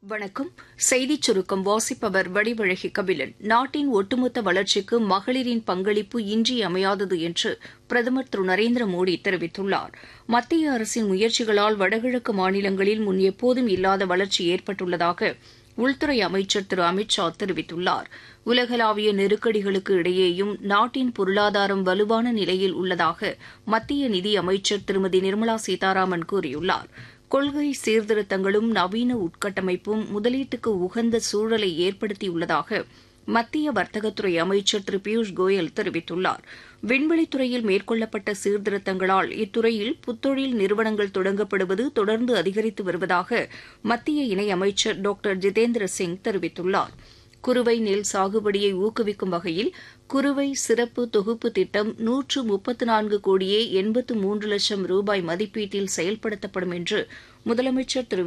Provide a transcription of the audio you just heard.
வணக்கம் செய்திச் சுருக்கம் வாசிப்பவர் வடிவழகி கபிலன் நாட்டின் ஒட்டுமொத்த வளர்ச்சிக்கு மகளிரின் பங்களிப்பு இன்றியமையாதது என்று பிரதமர் திரு நரேந்திர மோடி தெரிவித்துள்ளார் மத்திய அரசின் முயற்சிகளால் வடகிழக்கு மாநிலங்களில் முன் எப்போதும் இல்லாத வளர்ச்சி ஏற்பட்டுள்ளதாக உள்துறை அமைச்சர் திரு அமித் ஷா தெரிவித்துள்ளார் உலகளாவிய நெருக்கடிகளுக்கு இடையேயும் நாட்டின் பொருளாதாரம் வலுவான நிலையில் உள்ளதாக மத்திய நிதி அமைச்சர் திருமதி நிர்மலா சீதாராமன் கூறியுள்ளார் கொள்கை சீர்திருத்தங்களும் நவீன உட்கட்டமைப்பும் முதலீட்டுக்கு உகந்த சூழலை ஏற்படுத்தியுள்ளதாக மத்திய வர்த்தகத்துறை அமைச்சர் திரு பியூஷ் கோயல் தெரிவித்துள்ளார் விண்வெளித்துறையில் மேற்கொள்ளப்பட்ட சீர்திருத்தங்களால் இத்துறையில் புத்தொழில் நிறுவனங்கள் தொடங்கப்படுவது தொடர்ந்து அதிகரித்து வருவதாக மத்திய இணையமைச்சர் டாக்டர் ஜிதேந்திர சிங் தெரிவித்துள்ளார் குறுவை நெல் சாகுபடியை ஊக்குவிக்கும் வகையில் குறுவை சிறப்பு தொகுப்பு திட்டம் நூற்று முப்பத்து நான்கு கோடியே எண்பத்து மூன்று லட்சம் ரூபாய் மதிப்பீட்டில் செயல்படுத்தப்படும் என்று முதலமைச்சர் திரு